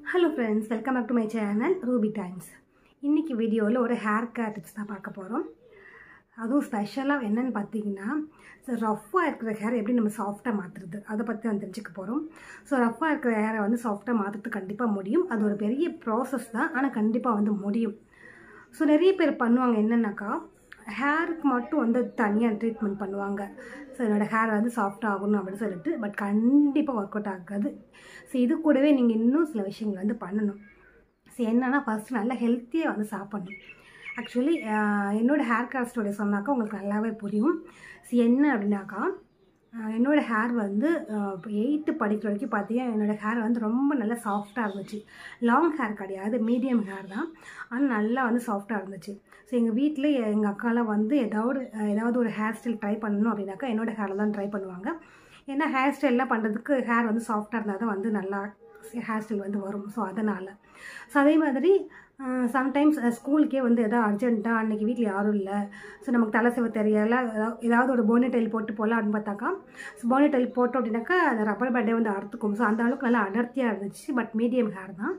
hello friends welcome back to my channel Ruby Times இன்றைக்கி வீடியோவில் ஒரு ஹேர் கேர் டிப்ஸ் தான் பார்க்க போகிறோம் அதுவும் ஸ்பெஷலாக என்னென்னு பார்த்தீங்கன்னா ஸோ ரஃப்பாக இருக்கிற ஹேர் எப்படி நம்ம சாஃப்டாக மாற்றுறது அதை பற்றி வந்து தெரிஞ்சுக்க போகிறோம் ஸோ ரஃப்பாக இருக்கிற ஹேரை வந்து சாஃப்டாக மாற்றுறது கண்டிப்பாக முடியும் அது ஒரு பெரிய ப்ராசஸ் தான் ஆனால் கண்டிப்பாக வந்து முடியும் ஸோ நிறைய பேர் பண்ணுவாங்க என்னென்னாக்கா ஹேருக்கு மட்டும் வந்து தனியாக ட்ரீட்மெண்ட் பண்ணுவாங்க ஸோ என்னோடய ஹேர் வந்து சாஃப்ட் ஆகணும் அப்படின்னு சொல்லிட்டு பட் கண்டிப்பாக ஒர்க் அவுட் ஆகாது ஸோ இது கூடவே நீங்கள் இன்னும் சில விஷயங்கள் வந்து பண்ணணும் ஸோ என்னென்னா ஃபஸ்ட்டு நல்லா ஹெல்த்தியாக வந்து சாப்பிடணும் ஆக்சுவலி என்னோடய ஹேர் கேர் ஸ்டோரி சொன்னாக்கா உங்களுக்கு நல்லாவே புரியும் ஸோ என்ன அப்படின்னாக்கா ஆஹ் என்னோட ஹேர் வந்து இப்போ எயித்து படிக்கிற வரைக்கும் பார்த்தீங்கன்னா என்னோடய ஹேர் வந்து ரொம்ப நல்லா சாஃப்டாக இருந்துச்சு லாங் ஹேர் கிடையாது மீடியம் ஹேர் தான் ஆனால் நல்லா வந்து சாஃப்டாக இருந்துச்சு ஸோ எங்கள் வீட்டில் எங்கள் அக்காலாம் வந்து ஏதாவது ஏதாவது ஒரு ஹேர் ஸ்டைல் ட்ரை பண்ணணும் அப்படின்னாக்கா என்னோட ஹேரில் தான் ட்ரை பண்ணுவாங்க ஏன்னா ஹேர் ஸ்டைல்லாம் பண்ணுறதுக்கு ஹேர் வந்து சாஃப்டாக இருந்தால் தான் வந்து நல்லா ஹேர் ஸ்டைல் வந்து வரும் ஸோ அதனால் ஸோ அதே மாதிரி சம்டைம்ஸ் ஸ்கூலுக்கே வந்து எதாவது அர்ஜென்ட்டாக அன்றைக்கி வீட்டில் யாரும் இல்லை ஸோ நமக்கு தலை சிவ தெரியல ஏதாவது ஒரு போனி டைல் போட்டு போகலாம் அப்படின்னு பார்த்தாக்கா ஸோ போனி டைல் போட்டோம் அப்படின்னாக்கா அந்த ரப்பர் பேண்டே வந்து அறுத்துக்கும் ஸோ அந்த அளவுக்கு நல்லா அடர்த்தியாக இருந்துச்சு பட் மீடியம் ஹேர் தான்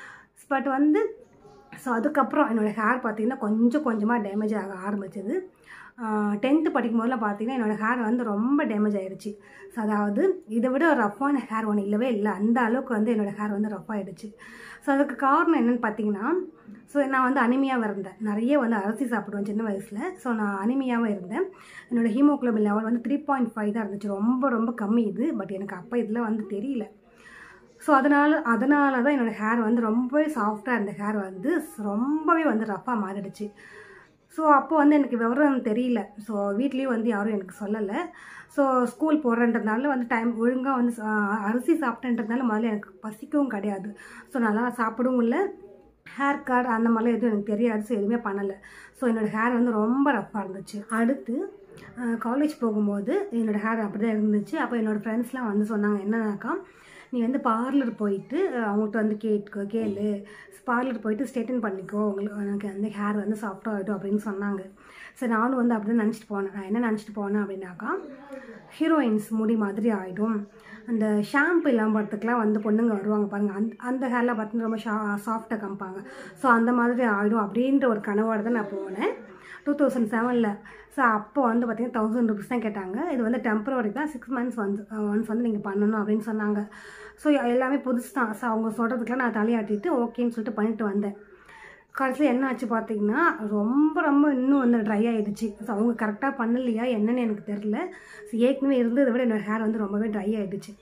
பட் வந்து ஸோ அதுக்கப்புறம் என்னோடய ஹேர் பார்த்திங்கன்னா கொஞ்சம் கொஞ்சமாக டேமேஜ் ஆக ஆரம்பிச்சது டென்த்து படிக்கும் போதெல்லாம் பார்த்தீங்கன்னா என்னோடய ஹேர் வந்து ரொம்ப டேமேஜ் ஆகிடுச்சு ஸோ அதாவது இதை விட ரஃப்பான ஹேர் ஒன்று இல்லவே இல்லை அந்த அளவுக்கு வந்து என்னோடய ஹேர் வந்து ரஃப் ஆகிடுச்சு ஸோ அதுக்கு காரணம் என்னென்னு பார்த்தீங்கன்னா ஸோ நான் வந்து அனிமையாகவும் இருந்தேன் நிறைய வந்து அரிசி சாப்பிடுவேன் சின்ன வயசில் ஸோ நான் அனிமையாகவும் இருந்தேன் என்னோடய ஹீமோக்ளோபின் லெவல் வந்து த்ரீ பாயிண்ட் ஃபைவ் தான் இருந்துச்சு ரொம்ப ரொம்ப கம்மி இது பட் எனக்கு அப்போ இதில் வந்து தெரியல ஸோ அதனால் அதனால தான் என்னோடய ஹேர் வந்து ரொம்பவே சாஃப்டாக இருந்த ஹேர் வந்து ரொம்பவே வந்து ரஃப்பாக மாறிடுச்சு ஸோ அப்போ வந்து எனக்கு விவரம் தெரியல ஸோ வீட்லேயும் வந்து யாரும் எனக்கு சொல்லலை ஸோ ஸ்கூல் போகிறன்றதுனால வந்து டைம் ஒழுங்காக வந்து அரிசி சாப்பிட்டேன்றதுனால முதல்ல எனக்கு பசிக்கவும் கிடையாது ஸோ நல்லா சாப்பிடவும் இல்லை ஹேர் கட் அந்த மாதிரிலாம் எதுவும் எனக்கு தெரியாது ஸோ எதுவுமே பண்ணலை ஸோ என்னோடய ஹேர் வந்து ரொம்ப ரஃப்பாக இருந்துச்சு அடுத்து காலேஜ் போகும்போது என்னோடய ஹேர் அப்படி தான் இருந்துச்சு அப்போ என்னோடய ஃப்ரெண்ட்ஸ்லாம் வந்து சொன்னாங்க என்னன்னாக்கா நீ வந்து பார்லர் போயிட்டு அவங்கள்ட்ட வந்து கேட்கோ கேளு பார்லர் போயிட்டு ஸ்ட்ரெயிட்டன் பண்ணிக்கோ உங்களுக்கு எனக்கு அந்த ஹேர் வந்து சாஃப்டாக ஆகிடும் அப்படின்னு சொன்னாங்க சரி நானும் வந்து அப்படி தான் நினச்சிட்டு போனேன் நான் என்ன நினச்சிட்டு போனேன் அப்படின்னாக்கா ஹீரோயின்ஸ் முடி மாதிரி ஆகிடும் அந்த ஷாம்பு இல்லாமல் படத்துக்குலாம் வந்து பொண்ணுங்க வருவாங்க பாருங்கள் அந்த அந்த ஹேர்லாம் பார்த்தீங்கன்னா ரொம்ப ஷா சாஃப்டாக காமிப்பாங்க ஸோ அந்த மாதிரி ஆகிடும் அப்படின்ற ஒரு கனவோடு தான் நான் போனேன் டூ தௌசண்ட் செவனில் ஸோ அப்போ வந்து பார்த்திங்கன்னா தௌசண்ட் ருபீஸ் தான் கேட்டாங்க இது வந்து டெம்பரவரி தான் சிக்ஸ் மந்த்ஸ் வந்து ஒன்ஸ் வந்து நீங்கள் பண்ணணும் அப்படின்னு சொன்னாங்க ஸோ எல்லாமே புதுசு தான் ஸோ அவங்க சொல்கிறதுக்குலாம் நான் தலையாட்டிட்டு ஓகேன்னு சொல்லிட்டு பண்ணிட்டு வந்தேன் கடைசியில் என்ன ஆச்சு பார்த்தீங்கன்னா ரொம்ப ரொம்ப இன்னும் வந்து ட்ரை ஆகிடுச்சு ஸோ அவங்க கரெக்டாக பண்ணலையா என்னன்னு எனக்கு தெரில ஸோ ஏற்கனவே இருந்ததை விட என்னோடய ஹேர் வந்து ரொம்பவே ட்ரை ஆகிடுச்சு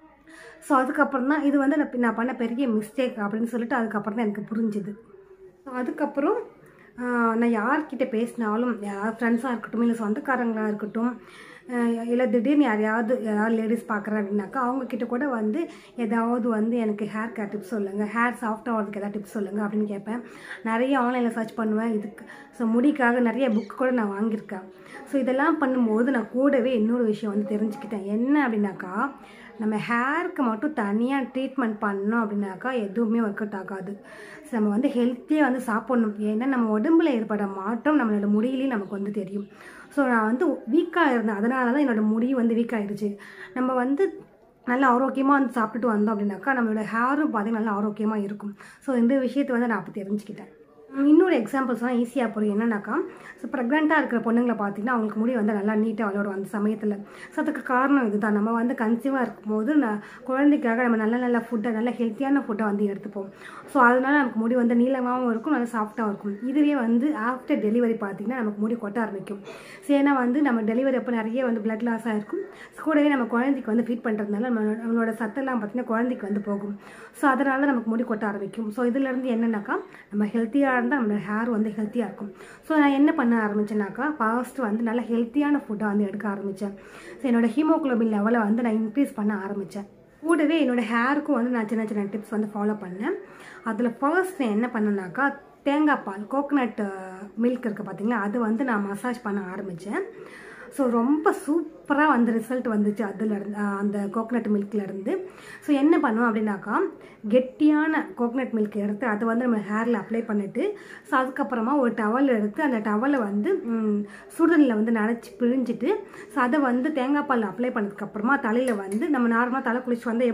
ஸோ அதுக்கப்புறம் தான் இது வந்து நான் நான் பண்ண பெரிய மிஸ்டேக் அப்படின்னு சொல்லிட்டு அதுக்கப்புறம் தான் எனக்கு புரிஞ்சுது ஸோ அதுக்கப்புறம் நான் யார்கிட்ட பேசினாலும் யாராவது ஃப்ரெண்ட்ஸாக இருக்கட்டும் இல்லை சொந்தக்காரங்களாக இருக்கட்டும் இல்லை திடீர்னு யாரையாவது யாராவது லேடிஸ் பார்க்குறேன் அப்படின்னாக்கா அவங்கக்கிட்ட கூட வந்து ஏதாவது வந்து எனக்கு ஹேர் கேர் டிப்ஸ் சொல்லுங்கள் ஹேர் சாஃப்ட் ஆகிறதுக்கு ஏதாவது டிப்ஸ் சொல்லுங்கள் அப்படின்னு கேட்பேன் நிறைய ஆன்லைனில் சர்ச் பண்ணுவேன் இதுக்கு ஸோ முடிக்காக நிறைய புக் கூட நான் வாங்கியிருக்கேன் ஸோ இதெல்லாம் பண்ணும்போது நான் கூடவே இன்னொரு விஷயம் வந்து தெரிஞ்சுக்கிட்டேன் என்ன அப்படின்னாக்கா நம்ம ஹேருக்கு மட்டும் தனியாக ட்ரீட்மெண்ட் பண்ணோம் அப்படின்னாக்கா எதுவுமே ஒர்க் அவுட் ஆகாது ஸோ நம்ம வந்து ஹெல்த்தியாக வந்து சாப்பிட்ணும் ஏன்னா நம்ம உடம்புல ஏற்பட மாற்றம் நம்மளோட முடியிலையும் நமக்கு வந்து தெரியும் ஸோ நான் வந்து வீக்காக இருந்தேன் அதனால தான் என்னோடய முடி வந்து வீக் ஆகிடுச்சு நம்ம வந்து நல்ல ஆரோக்கியமாக வந்து சாப்பிட்டுட்டு வந்தோம் அப்படின்னாக்கா நம்மளோட ஹேரும் பார்த்திங்கன்னா நல்லா ஆரோக்கியமாக இருக்கும் ஸோ இந்த விஷயத்தை வந்து நான் அப்போ தெரிஞ்சுக்கிட்டேன் இன்னொரு எக்ஸாம்பிள்ஸ்லாம் ஈஸியாக புரியும் என்னன்னாக்கா ஸோ ப்ரெக்னெண்ட்டாக இருக்கிற பொண்ணுங்களை பார்த்தீங்கன்னா அவங்களுக்கு முடி வந்து நல்லா நீட்டாக வளரும் அந்த சமயத்தில் ஸோ அதுக்கு காரணம் இதுதான் நம்ம வந்து கன்சீவாக இருக்கும்போது நான் குழந்தைக்காக நம்ம நல்ல நல்ல ஃபுட்டை நல்ல ஹெல்த்தியான ஃபுட்டை வந்து எடுத்துப்போம் ஸோ அதனால நமக்கு முடி வந்து நீளமாகவும் இருக்கும் நல்லா சாஃப்டாகவும் இருக்கும் இதுவே வந்து ஆஃப்டர் டெலிவரி பார்த்திங்கன்னா நமக்கு முடி கொட்ட ஆரம்பிக்கும் ஸோ ஏன்னா வந்து நம்ம டெலிவரி அப்போ நிறைய வந்து பிளட் லாஸ் ஆகிருக்கும் கூடவே நம்ம குழந்தைக்கு வந்து ஃபீட் பண்ணுறதுனால நம்ம நம்மளோட சத்தெல்லாம் பார்த்திங்கன்னா குழந்தைக்கு வந்து போகும் ஸோ அதனால நமக்கு முடி கொட்ட ஆரம்பிக்கும் ஸோ இதுலேருந்து என்னென்னாக்கா நம்ம ஹெல்த்தியாக இருந்தால் நம்மளோட ஹேர் வந்து ஹெல்த்தியாக இருக்கும் ஸோ நான் என்ன பண்ண ஆரம்பித்தேனாக்கா ஃபர்ஸ்ட் வந்து நல்ல ஹெல்த்தியான ஃபுட்டை வந்து எடுக்க ஆரம்பித்தேன் ஸோ என்னோடய ஹீமோக்ளோபின் லெவலை வந்து நான் இன்க்ரீஸ் பண்ண ஆரம்பித்தேன் கூடவே என்னோடய ஹேருக்கும் வந்து நான் சின்ன சின்ன டிப்ஸ் வந்து ஃபாலோ பண்ணேன் அதில் ஃபர்ஸ்ட் நான் என்ன பண்ணேனாக்கா தேங்காய் பால் கோகனட் மில்க் இருக்குது பார்த்தீங்களா அது வந்து நான் மசாஜ் பண்ண ஆரம்பித்தேன் ஸோ ரொம்ப சூப்பராக வந்து ரிசல்ட் வந்துச்சு அதில் இருந்து அந்த கோகனட் மில்க்லேருந்து ஸோ என்ன பண்ணுவோம் அப்படின்னாக்கா கெட்டியான கோகனட் மில்க் எடுத்து அதை வந்து நம்ம ஹேரில் அப்ளை பண்ணிவிட்டு ஸோ அதுக்கப்புறமா ஒரு டவல் எடுத்து அந்த டவலை வந்து சுடுதண்ணில் வந்து நனைச்சி பிழிஞ்சிட்டு ஸோ அதை வந்து தேங்காய் பால் அப்ளை பண்ணதுக்கப்புறமா தலையில் வந்து நம்ம நார்மலாக தலை குளிச்சு வந்து எப்படி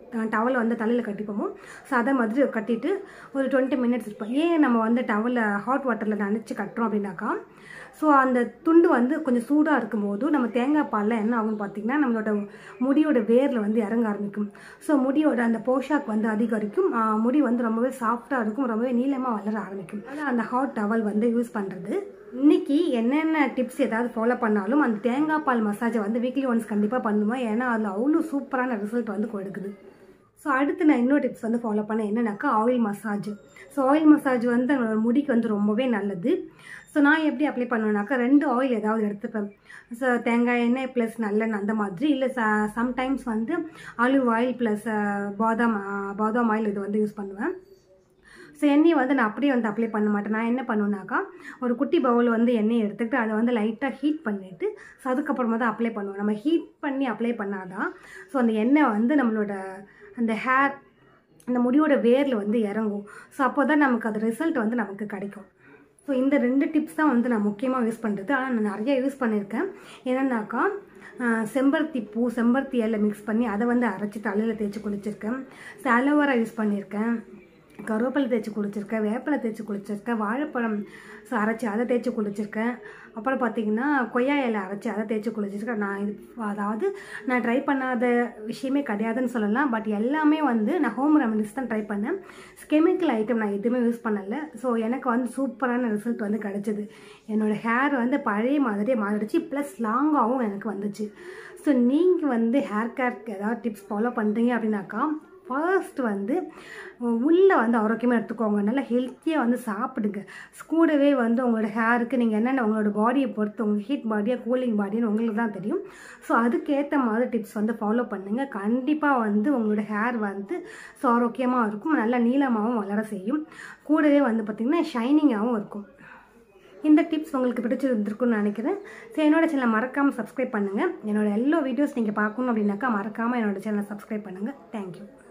டவலை வந்து தலையில் கட்டிப்போமோ ஸோ அதை மாதிரி கட்டிட்டு ஒரு டுவெண்ட்டி மினிட்ஸ் இருப்போம் ஏன் நம்ம வந்து டவலை ஹாட் வாட்டரில் நனைச்சி கட்டுறோம் அப்படின்னாக்கா ஸோ அந்த துண்டு வந்து கொஞ்சம் சூடாக இருக்கும்போது நம்ம தேங்காய் பாலில் என்ன ஆகும்னு பார்த்தீங்கன்னா நம்மளோட முடியோட வேரில் வந்து இறங்க ஆரம்பிக்கும் ஸோ முடியோட அந்த போஷாக் வந்து அதிகரிக்கும் ஆ, முடி வந்து ரொம்பவே சாஃப்டாக இருக்கும் ரொம்பவே நீளமாக வளர ஆரம்பிக்கும் அதான் அந்த ஹாட் டவல் வந்து யூஸ் பண்ணுறது இன்னைக்கு என்னென்ன டிப்ஸ் ஏதாவது ஃபாலோ பண்ணாலும் அந்த தேங்காய் பால் மசாஜை வந்து வீக்லி ஒன்ஸ் கண்டிப்பாக பண்ணுவேன் ஏன்னா அதில் அவ்வளோ சூப்பரான ரிசல்ட் வந்து கொடுக்குது ஸோ அடுத்து நான் இன்னொரு டிப்ஸ் வந்து ஃபாலோ பண்ணேன் என்னன்னாக்கா oil massage so oil massage வந்து நம்மளோட முடிக்கு வந்து ரொம்பவே நல்லது ஸோ நான் எப்படி அப்ளை பண்ணுவேனாக்கா ரெண்டு ஆயில் ஏதாவது எடுத்துப்பேன் ஸோ தேங்காய் எண்ணெய் ப்ளஸ் நல்லெண்ணெய் அந்த மாதிரி இல்லை ச சம்டைம்ஸ் வந்து ஆலிவ் ஆயில் ப்ளஸ் பாதாம் ஆ, பாதாம் ஆயில் இது வந்து யூஸ் பண்ணுவேன் ஸோ எண்ணெயை வந்து நான் அப்படியே வந்து அப்ளை பண்ண மாட்டேன் நான் என்ன பண்ணுவேனாக்கா ஒரு குட்டி பவுல் வந்து எண்ணெயை எடுத்துக்கிட்டு அதை வந்து லைட்டாக ஹீட் பண்ணிவிட்டு ஸோ அதுக்கப்புறமா தான் அப்ளை பண்ணுவோம் நம்ம ஹீட் பண்ணி அப்ளை பண்ணாதான் ஸோ அந்த எண்ணெய் வந்து நம்மளோட அந்த ஹேர் அந்த முடியோட வேரில் வந்து இறங்கும் ஸோ அப்போ தான் நமக்கு அது ரிசல்ட் வந்து நமக்கு கிடைக்கும் ஸோ இந்த ரெண்டு டிப்ஸ் தான் வந்து நான் முக்கியமாக யூஸ் பண்ணுறது ஆனால் நான் நிறைய யூஸ் பண்ணியிருக்கேன் என்னென்னாக்கா ஆஹ், செம்பருத்தி பூ செம்பருத்தி இலை மிக்ஸ் பண்ணி அதை வந்து அரைச்சி தலையில் தேய்ச்சி குளிச்சிருக்கேன் ஸோ அலோவேரா யூஸ் பண்ணியிருக்கேன் கருவேப்பிலை தேய்ச்சி குளிச்சிருக்கேன் வேப்பிலை தேய்ச்சி குளிச்சிருக்கேன் வாழைப்பழம் ஸோ அரைச்சி அதை தேய்ச்சி குளிச்சிருக்கேன் அப்புறம் பார்த்தீங்கன்னா கொய்யா இலை அரைச்சி அதை தேய்ச்சி குளிச்சிருக்கேன் நான் இது அதாவது நான் ட்ரை பண்ணாத விஷயமே கிடையாதுன்னு சொல்லலாம் பட் எல்லாமே வந்து நான் ஹோம் ரெமடிஸ் தான் ட்ரை பண்ணேன் கெமிக்கல் ஐட்டம் நான் எதுவுமே யூஸ் பண்ணலை ஸோ எனக்கு வந்து சூப்பரான ரிசல்ட் வந்து கிடச்சிது என்னோடய ஹேர் வந்து பழைய மாதிரியே மாறிடுச்சு ப்ளஸ் லாங்காகவும் எனக்கு வந்துச்சு ஸோ நீங்கள் வந்து ஹேர் கேருக்கு ஏதாவது டிப்ஸ் ஃபாலோ பண்ணுறீங்க அப்படின்னாக்கா ஃபர்ஸ்ட் வந்து உள்ளே வந்து ஆரோக்கியமாக எடுத்துக்கோங்க நல்லா ஹெல்த்தியாக வந்து சாப்பிடுங்க கூடவே வந்து உங்களோட ஹேருக்கு நீங்கள் என்னென்ன உங்களோட பாடியை பொறுத்து உங்கள் ஹீட் பாடியாக கூலிங் பாடின்னு உங்களுக்கு தான் தெரியும் ஸோ அதுக்கேற்ற மாதிரி டிப்ஸ் வந்து ஃபாலோ பண்ணுங்கள் கண்டிப்பாக வந்து உங்களோட ஹேர் வந்து ஸோ ஆரோக்கியமாக இருக்கும் நல்லா நீளமாகவும் வளர செய்யும் கூடவே வந்து பார்த்திங்கன்னா ஷைனிங்காகவும் இருக்கும் இந்த டிப்ஸ் உங்களுக்கு பிடிச்சிருந்துருக்குன்னு நினைக்கிறேன் ஸோ என்னோட சேனலை மறக்காமல் சப்ஸ்கிரைப் பண்ணுங்கள் என்னோட எல்லா வீடியோஸ் நீங்கள் பார்க்கணும் அப்படின்னாக்கா மறக்காமல் என்னோட சேனலை சப்ஸ்கிரைப் பண்ணுங்கள் தேங்க்யூ